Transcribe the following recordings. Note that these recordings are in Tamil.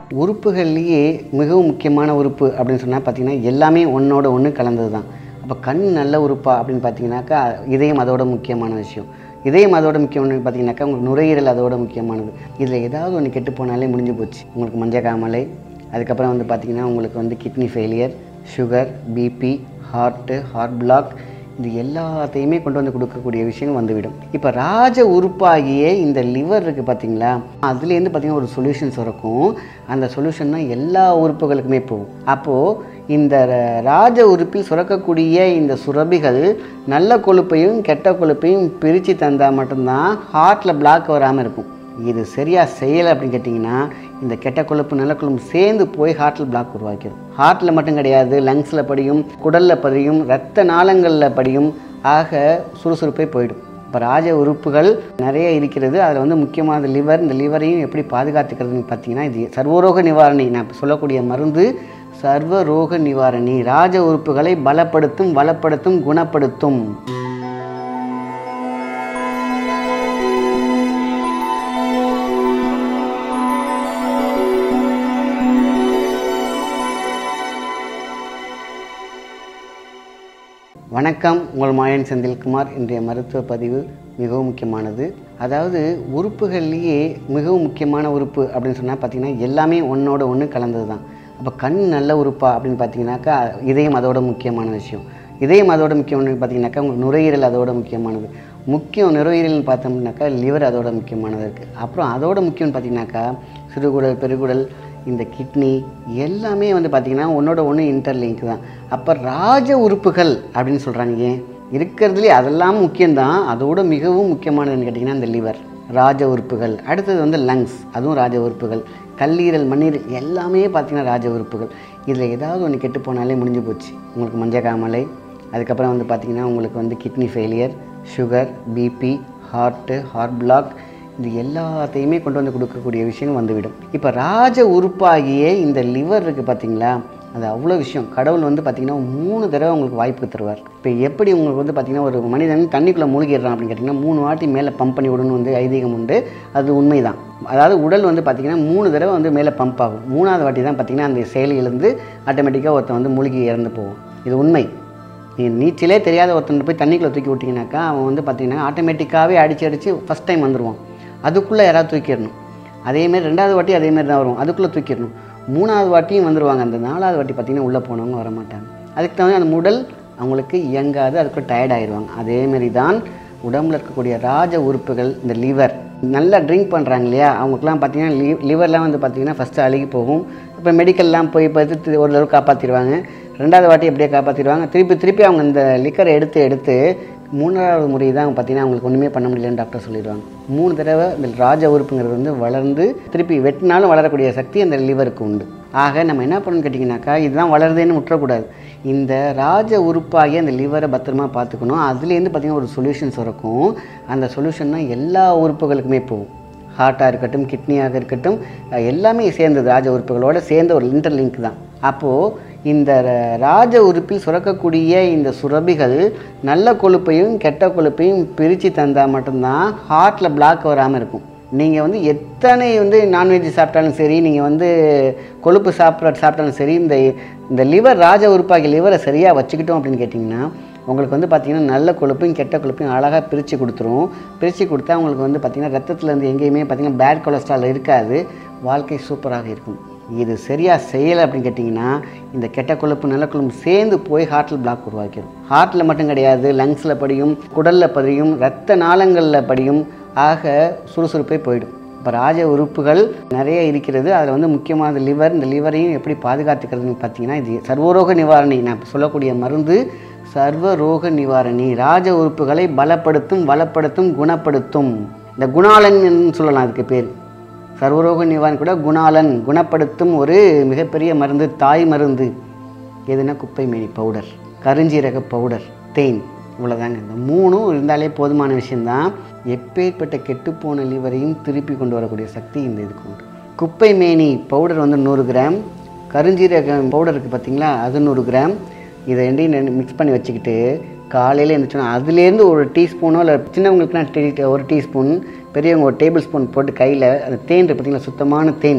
உறுப்புகள்லேயே மிகவும் முக்கியமான உறுப்பு அப்படின்னு சொன்னால் பார்த்தீங்கன்னா எல்லாமே ஒன்றோட ஒன்று கலந்தது தான் அப்போ கண் நல்ல உறுப்பா அப்படின்னு பார்த்தீங்கன்னாக்கா இதயம் அதோட முக்கியமான விஷயம் இதயம் அதோட முக்கியமானது பார்த்தீங்கன்னாக்கா உங்களுக்கு நுரையீரல் அதோட முக்கியமானது இதில் ஏதாவது ஒன்று கெட்டு போனாலே முடிஞ்சு போச்சு உங்களுக்கு மஞ்சள் காமலை அதுக்கப்புறம் வந்து பார்த்திங்கன்னா உங்களுக்கு வந்து kidney failure sugar BP heart heart block இது எல்லாத்தையுமே கொண்டு வந்து கொடுக்கக்கூடிய விஷயங்கள் வந்துவிடும் இப்போ ராஜ உறுப்பாகிய இந்த லிவர் இருக்குது பார்த்தீங்களா அதுலேருந்து பார்த்தீங்கன்னா ஒரு சொல்யூஷன் சுரக்கும் அந்த சொல்யூஷன் தான் எல்லா உறுப்புகளுக்குமே போகும் அப்போது இந்த ர- ராஜ உறுப்பில் சுரக்கக்கூடிய இந்த சுரபிகள் நல்ல கொழுப்பையும் கெட்ட கொழுப்பையும் பிரித்து தந்தால் மட்டும்தான் ஹார்ட்டில் பிளாக் வராமல் இருக்கும் இது சரியாக செய்யலை அப்படின்னு கேட்டிங்கன்னா இந்த கெட்ட கொழுப்பு நல்ல கொழுப்பு சேர்ந்து போய் ஹார்ட்டில் பிளாக் உருவாக்கிடும் ஹார்ட்டில் மட்டும் கிடையாது லங்ஸில் படியும் குடலில் படியும் ரத்த நாளங்களில் படியும் ஆக சுறுசுறுப்பே போயிடும் இப்போ ராஜ உறுப்புகள் நிறைய இருக்கிறது அதில் வந்து முக்கியமானது லிவர் இந்த லிவரையும் எப்படி பாதுகாத்துக்கிறதுன்னு பார்த்தீங்கன்னா இது சர்வரோக நிவாரணி நான் இப்ப சொல்லக்கூடிய மருந்து சர்வரோக நிவாரணி ராஜ உறுப்புகளை பலப்படுத்தும் வளப்படுத்தும் குணப்படுத்தும் வணக்கம் உங்கள் மாயன் செந்தில்குமார் இன்றைய மருத்துவ பதிவு மிகவும் முக்கியமானது அதாவது உறுப்புகள்லேயே மிகவும் முக்கியமான உறுப்பு அப்படின்னு சொன்னால் பார்த்தீங்கன்னா எல்லாமே ஒன்றோட ஒன்று கலந்தது தான் அப்போ கண் நல்ல உறுப்பா அப்படின்னு பார்த்தீங்கன்னாக்கா இதயம் அதோட முக்கியமான விஷயம் இதயம் அதோட முக்கியமானது பார்த்தீங்கன்னாக்கா உங்களுக்கு நுரையீரல் அதோட முக்கியமானது முக்கியம் நுரையீரல்னு பார்த்தோம்னாக்கா லிவர் அதோட முக்கியமானது இருக்குது அப்புறம் அதோட முக்கியம்னு பார்த்தீங்கன்னாக்கா சிறுகுடல் பெருகுடல் இந்த கிட்னி எல்லாமே வந்து பார்த்திங்கன்னா ஒன்றோட ஒன்று இன்டர்லிங்க் தான் அப்போ ராஜ உறுப்புகள் அப்படின்னு சொல்கிறாங்க ஏன் இருக்கிறதுலே அதெல்லாம் முக்கியம்தான் அதோட மிகவும் முக்கியமானதுன்னு கேட்டிங்கன்னா இந்த லிவர் ராஜ உறுப்புகள் அடுத்தது வந்து லங்ஸ் அதுவும் ராஜ உறுப்புகள் கல்லீரல் மண்ணீரல் எல்லாமே பார்த்திங்கன்னா ராஜ உறுப்புகள் இதில் ஏதாவது ஒன்று கெட்டு போனாலே முடிஞ்சு போச்சு உங்களுக்கு மஞ்சள் காமலை அதுக்கப்புறம் வந்து பார்த்திங்கன்னா உங்களுக்கு வந்து kidney failure sugar BP heart heart block இது எல்லாத்தையுமே கொண்டு வந்து கொடுக்கக்கூடிய விஷயங்கள் வந்துவிடும் இப்போ ராஜ உறுப்பாகிய இந்த லிவர் இருக்குது பார்த்தீங்களா அது அவ்வளோ விஷயம் கடவுள் வந்து பார்த்திங்கன்னா மூணு தடவை உங்களுக்கு வாய்ப்பு தருவார் இப்போ எப்படி உங்களுக்கு வந்து பார்த்திங்கன்னா ஒரு மனிதன் தண்ணிக்குள்ளே மூழ்கிடுறான் அப்படின்னு கேட்டிங்கன்னா மூணு வாட்டி மேலே பம்ப் பண்ணி விடணும்னு வந்து ஐதீகம் உண்டு அது உண்மைதான் அதாவது உடல் வந்து பார்த்திங்கன்னா மூணு தடவை வந்து மேலே பம்ப் ஆகும் மூணாவது வாட்டி தான் பார்த்திங்கன்னா அந்த செயலிலிருந்து ஆட்டோமேட்டிக்காக ஒருத்தன் வந்து மூழ்கி இறந்து போகும் இது உண்மை நீங்கள் நீச்சலே தெரியாத ஒருத்தன் போய் தண்ணிக்குள்ளே தூக்கி விட்டிங்கனாக்கா அவன் வந்து பார்த்திங்கன்னா ஆட்டோமேட்டிக்காகவே அடித்து அடித்து ஃபஸ்ட் டைம் வந்துடுவான் அதுக்குள்ளே யாராவது தூக்கிடணும் அதேமாரி ரெண்டாவது வாட்டி அதேமாரி தான் வரும் அதுக்குள்ளே தூக்கிடணும் மூணாவது வாட்டியும் வந்துடுவாங்க அந்த நாலாவது வாட்டி பார்த்திங்கன்னா உள்ளே போனவங்க வர மாட்டாங்க அதுக்கு தகுந்த அந்த உடல் அவங்களுக்கு இயங்காது அதுக்குள்ளே டயர்ட் ஆயிடுவாங்க அதேமாரி தான் உடம்புல இருக்கக்கூடிய ராஜ உறுப்புகள் இந்த லிவர் நல்லா ட்ரிங்க் பண்ணுறாங்க இல்லையா அவங்களுக்குலாம் பார்த்தீங்கன்னா லி லிவர்லாம் வந்து பார்த்தீங்கன்னா ஃபஸ்ட்டு அழுகி போகும் இப்போ மெடிக்கல்லாம் போய் பார்த்து ஒரு அளவுக்கு காப்பாற்றிடுவாங்க ரெண்டாவது வாட்டி எப்படியே காப்பாற்றிடுவாங்க திருப்பி திருப்பி அவங்க இந்த லிக்கரை எடுத்து எடுத்து மூணாவது முறை தான் பார்த்தீங்கன்னா அவங்களுக்கு ஒன்றுமே பண்ண முடியலன்னு டாக்டர் சொல்லிடுவாங்க மூணு தடவை இந்த ராஜ உறுப்புங்கிறது வந்து வளர்ந்து திருப்பி வெட்டினாலும் வளரக்கூடிய சக்தி அந்த லிவருக்கு உண்டு ஆக நம்ம என்ன பண்ணணும்னு கேட்டிங்கனாக்கா இதுதான் வளருதுன்னு விட்டுறக்கூடாது இந்த ராஜ உறுப்பாகி அந்த லிவரை பத்திரமா பார்த்துக்கணும் அதுலேருந்து பார்த்திங்கன்னா ஒரு சொல்யூஷன் சுரக்கும் அந்த சொல்யூஷன் தான் எல்லா உறுப்புகளுக்குமே போகும் ஹார்ட்டாக இருக்கட்டும் கிட்னியாக இருக்கட்டும் அஹ் எல்லாமே சேர்ந்தது ராஜ உறுப்புகளோட சேர்ந்த ஒரு இன்டர்லிங்க் தான் அப்போது இந்த ர- ராஜ உறுப்பில் சுரக்கக்கூடிய இந்த சுரபிகள் நல்ல கொழுப்பையும் கெட்ட கொழுப்பையும் பிரித்து தந்தால் மட்டும்தான் ஹார்ட்டில் பிளாக் வராமல் இருக்கும் நீங்கள் வந்து எத்தனை வந்து நான்வெஜ் சாப்பிட்டாலும் சரி நீங்கள் வந்து கொழுப்பு சாப்பிட சாப்பிட்டாலும் சரி இந்த இந்த லிவர் ராஜ உறுப்பாகிய லிவரை சரியாக வச்சுக்கிட்டோம் அப்படின்னு கேட்டிங்கன்னா உங்களுக்கு வந்து பார்த்திங்கன்னா நல்ல கொழுப்பையும் கெட்ட கொழுப்பையும் அழகாக பிரித்து கொடுத்துரும் பிரித்து கொடுத்தா உங்களுக்கு வந்து பார்த்திங்கன்னா ரத்தத்தில் இருந்து எங்கேயுமே பார்த்திங்கன்னா பேட் கொலஸ்ட்ரால் இருக்காது வாழ்க்கை சூப்பராக இருக்கும் இது சரியாக செய்யலை அப்படின்னு கேட்டிங்கன்னா இந்த கெட்ட கொழுப்பு நல்ல கொழுப்பு சேர்ந்து போய் ஹார்ட்டில் பிளாக் உருவாக்கிடும் ஹார்ட்டில் மட்டும் கிடையாது லங்ஸில் படியும் குடலில் படியும் ரத்த நாளங்களில் படியும் ஆக சுறுசுறுப்பே போயிடும் இப்போ ராஜ உறுப்புகள் நிறைய இருக்கிறது அதில் வந்து முக்கியமானது லிவர் இந்த லிவரையும் எப்படி பாதுகாத்துக்கிறதுன்னு பார்த்தீங்கன்னா இது சர்வரோக நிவாரணி நான் இப்ப சொல்லக்கூடிய மருந்து சர்வரோக நிவாரணி ராஜ உறுப்புகளை பலப்படுத்தும் வளப்படுத்தும் குணப்படுத்தும் இந்த குணாலன் சொல்லலாம் அதுக்கு பேர் சர்வரோக நிவாரணி கூட குணாலன் குணப்படுத்தும் ஒரு மிகப்பெரிய மருந்து தாய் மருந்து எதுனா குப்பை மேனி பவுடர் கருஞ்சீரக பவுடர் தேன் இவ்வளோதாங்க இந்த மூணும் இருந்தாலே போதுமான விஷயந்தான் எப்பேற்பட்ட கெட்டுப்போன லிவரையும் திருப்பி கொண்டு வரக்கூடிய சக்தி இந்த இதுக்கு உண்டு குப்பை மேனி பவுடர் வந்து நூறு கிராம் கருஞ்சீரகம் பவுடர் இருக்குது பார்த்தீங்களா அது நூறு கிராம் இதை ரெண்டையும் மிக்ஸ் பண்ணி வச்சுக்கிட்டு காலையில் எழுந்திரிச்சோன்னா அதுலேருந்து ஒரு டீஸ்பூனோ இல்லை சின்னவங்களுக்குலாம் டீ ஒரு டீஸ்பூன் பெரியவங்க ஒரு டேபிள் ஸ்பூன் போட்டு கையில் அந்த தேன் இருக்கு பார்த்தீங்களா சுத்தமான தேன்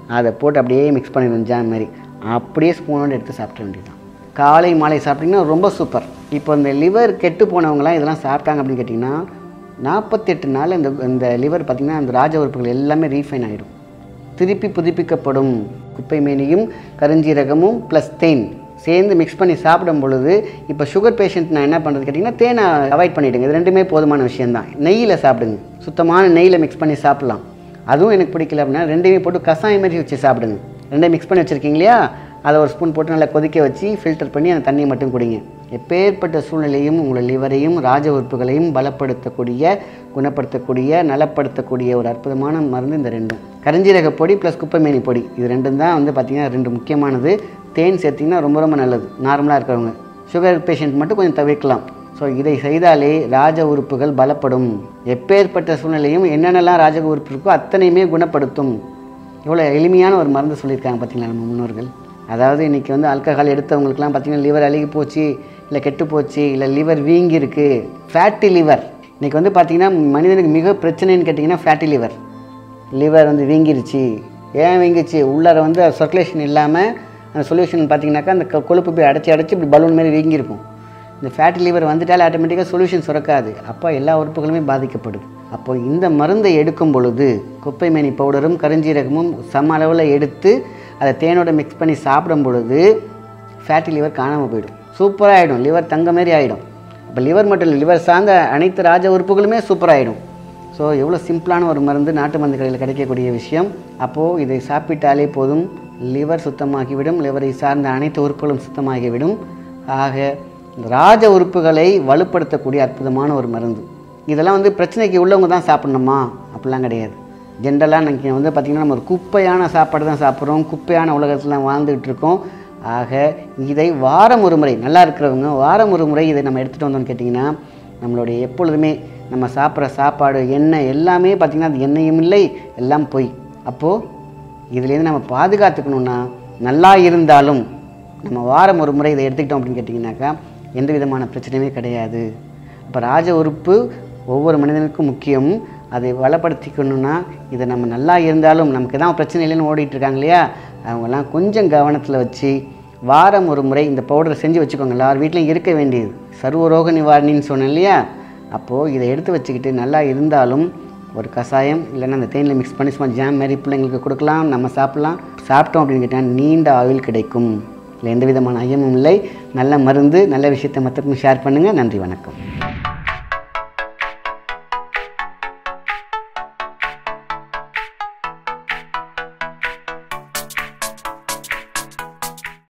அதை போட்டு அப்படியே மிக்ஸ் பண்ணிடணும் ஜாம் மாதிரி அப்படியே ஸ்பூனோடு எடுத்து சாப்பிட வேண்டியதுதான் காலை மாலை சாப்பிட்டிங்கன்னா ரொம்ப சூப்பர் இப்போ இந்த லிவர் கெட்டு போனவங்களாம் இதெல்லாம் சாப்பிட்டாங்க அப்படின்னு கேட்டிங்கன்னா நாற்பத்தெட்டு நாள் இந்த இந்த லிவர் பார்த்திங்கன்னா அந்த ராஜ உறுப்புகள் எல்லாமே ரீஃபைன் ஆகிடும் திருப்பி புதுப்பிக்கப்படும் குப்பை மேனியும் கருஞ்சீரகமும் ப்ளஸ் தேன் சேர்ந்து மிக்ஸ் பண்ணி சாப்பிடும் பொழுது இப்போ சுகர் பேஷண்ட் நான் என்ன பண்ணுறது கேட்டிங்கன்னா தேனை அவாய்ட் பண்ணிவிடுங்க இது ரெண்டுமே போதுமான விஷயந்தான் நெய்யில் சாப்பிடுங்க சுத்தமான நெய்யில் மிக்ஸ் பண்ணி சாப்பிட்லாம் அதுவும் எனக்கு பிடிக்கல அப்படின்னா ரெண்டையுமே போட்டு கசாயம் மாதிரி வச்சு சாப்பிடுங்க ரெண்டையும் மிக்ஸ் பண்ணி வச்சுருக்கீங்க இல்லையா அதை ஒரு ஸ்பூன் போட்டு நல்லா கொதிக்க வச்சு ஃபில்டர் பண்ணி அந்த தண்ணியை மட்டும் குடிங்க எப்பேற்பட்ட சூழ்நிலையும் உங்களை லிவரையும் ராஜ உறுப்புகளையும் பலப்படுத்தக்கூடிய குணப்படுத்தக்கூடிய நலப்படுத்தக்கூடிய ஒரு அற்புதமான மருந்து இந்த ரெண்டும் கரிஞ்சீரக பொடி ப்ளஸ் குப்பைமேனி பொடி இது ரெண்டும் தான் வந்து பார்த்திங்கன்னா ரெண்டு முக்கியமானது தேன் சேர்த்திங்கன்னா ரொம்ப ரொம்ப நல்லது நார்மலாக இருக்கிறவங்க சுகர் பேஷண்ட் மட்டும் கொஞ்சம் தவிர்க்கலாம் ஸோ இதை செய்தாலே ராஜ உறுப்புகள் பலப்படும் எப்பேற்பட்ட சூழ்நிலையும் என்னென்னலாம் ராஜ உறுப்பு இருக்கோ அத்தனையுமே குணப்படுத்தும் இவ்வளோ எளிமையான ஒரு மருந்து சொல்லியிருக்காங்க பார்த்தீங்களா நம்ம முன்னோர்கள் அதாவது இன்றைக்கி வந்து ஆல்கஹால் எடுத்தவங்களுக்குலாம் பார்த்தீங்கன்னா லிவர் அழுகி போச்சு இல்லை கெட்டு போச்சு இல்லை லிவர் வீங்கி இருக்கு ஃபேட்டி லிவர் இன்றைக்கி வந்து பார்த்திங்கன்னா மனிதனுக்கு மிக பிரச்சனைன்னு கேட்டிங்கன்னா ஃபேட்டி லிவர் லிவர் வந்து வீங்கிருச்சு ஏன் வீங்கிச்சு உள்ளார வந்து சர்க்குலேஷன் இல்லாமல் அந்த சொல்யூஷன் பார்த்தீங்கன்னாக்கா அந்த கொ- கொழுப்பு போய் அடைச்சி அடைச்சி இப்படி பலூன் மாதிரி வீங்கியிருக்கும் இந்த ஃபேட்டி லிவர் வந்துட்டாலே ஆட்டோமேட்டிக்காக சொல்யூஷன் சுரக்காது அப்போ எல்லா உறுப்புகளுமே பாதிக்கப்படுது அப்போ இந்த மருந்தை எடுக்கும் பொழுது குப்பைமேனி பவுடரும் கருஞ்சீரகமும் சம அளவில் எடுத்து அதை தேனோட மிக்ஸ் பண்ணி சாப்பிடும் பொழுது ஃபேட்டி லிவர் காணாமல் போயிடும் சூப்பராக ஆகிடும் லிவர் தங்க மாதிரி ஆகிடும் இப்போ லிவர் மட்டும் இல்லை லிவர் சார்ந்த அனைத்து ராஜ உறுப்புகளுமே சூப்பராகிடும் ஸோ எவ்வளோ சிம்பிளான ஒரு மருந்து நாட்டு மருந்து கடையில் கிடைக்கக்கூடிய விஷயம் அப்போது இதை சாப்பிட்டாலே போதும் லிவர் சுத்தமாகிவிடும் லிவரை சார்ந்த அனைத்து உறுப்புகளும் சுத்தமாகிவிடும் ஆக இந்த ராஜ உறுப்புகளை வலுப்படுத்தக்கூடிய அற்புதமான ஒரு மருந்து இதெல்லாம் வந்து பிரச்சனைக்கு உள்ளவங்க தான் சாப்பிடணுமா அப்படிலாம் கிடையாது ஜென்ரலாக நீங்கள் வந்து பார்த்திங்கன்னா நம்ம ஒரு குப்பையான சாப்பாடு தான் சாப்பிட்றோம் குப்பையான உலகத்தில் வாழ்ந்துகிட்டு இருக்கோம் ஆக இதை வாரம் ஒரு முறை நல்லா இருக்கிறவங்க வாரம் ஒரு முறை இதை நம்ம எடுத்துகிட்டு வந்தோம்னு கேட்டிங்கன்னா நம்மளுடைய எப்பொழுதுமே நம்ம சாப்பிட்ற சாப்பாடு எண்ணெய் எல்லாமே பார்த்திங்கன்னா அது எண்ணெயும் இல்லை எல்லாம் பொய் அப்போது இதுலேருந்து நம்ம பாதுகாத்துக்கணுன்னா நல்லா இருந்தாலும் நம்ம வாரம் ஒரு முறை இதை எடுத்துக்கிட்டோம் அப்படின்னு கேட்டிங்கனாக்கா எந்த விதமான பிரச்சனையுமே கிடையாது அப்போ ராஜ உறுப்பு ஒவ்வொரு மனிதனுக்கும் முக்கியம் அதை வளப்படுத்திக்கணும்னா இதை நம்ம நல்லா இருந்தாலும் நமக்கு தான் பிரச்சனை இல்லைன்னு ஓடிட்டு இருக்காங்க இல்லையா அவங்கெல்லாம் கொஞ்சம் கவனத்தில் வச்சு வாரம் ஒரு முறை இந்த பவுடரை செஞ்சு வச்சுக்கோங்க எல்லார் வீட்லையும் இருக்க வேண்டியது சர்வரோக நிவாரணின்னு சொன்னேன் இல்லையா அப்போது இதை எடுத்து வச்சுக்கிட்டு நல்லா இருந்தாலும் ஒரு கஷாயம் இல்லைன்னா அந்த தேனில் மிக்ஸ் பண்ணி சும்மா ஜாம் மாதிரி பிள்ளைங்களுக்கு கொடுக்கலாம் நம்ம சாப்பிட்லாம் சாப்பிட்டோம் அப்படின்னு கேட்டால் நீண்ட ஆயுள் கிடைக்கும் இல்லை எந்த விதமான ஐயமும் இல்லை நல்ல மருந்து நல்ல விஷயத்தை மற்றவங்க ஷேர் பண்ணுங்கள் நன்றி வணக்கம்